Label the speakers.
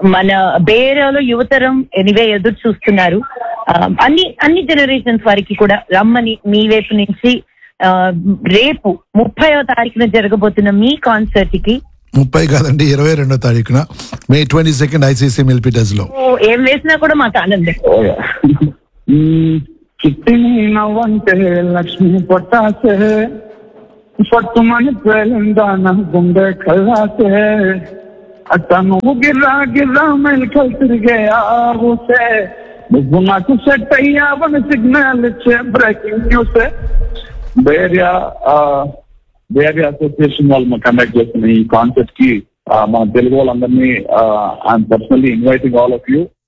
Speaker 1: మన బేరాలో యువతరం ఎనివే ఎదురు చూస్తున్నారు ఆ, అన్ని అన్ని జనరేషన్స్ వారికి కూడా రమ్మని మీ వైపు నుంచి ఆ, రేపు ముప్పైవ తారీఖున జరగబోతున్న మీ కాన్సర్ట్ కి
Speaker 2: ముప్పై కాదండి ఇరవై రెండో తారీఖున May twenty second ICC Milpitas లో
Speaker 1: ఓ, ఏం వేసినా కూడా మాకు ఆనందం
Speaker 3: చిట్టి నవ్వంటే లక్ష్మి పొట్టాసే పట్టుమని పేలిందాన గుండె కళ్ళాసే అట్ట నువ్వు గిర్రా గిర్రా మెలికలు తిరిగే ఆవుసే నువ్వు నాకు సెట్ అయ్యావని సిగ్నల్ ఇచ్చే breaking news bay area bay area association వాళ్ళు కండక్ట్ చేస్తున్న ఈ కాన్సెప్ట్ కి ఆ, మన తెలుగు వాళ్ళందరినీ I'm personally inviting all of you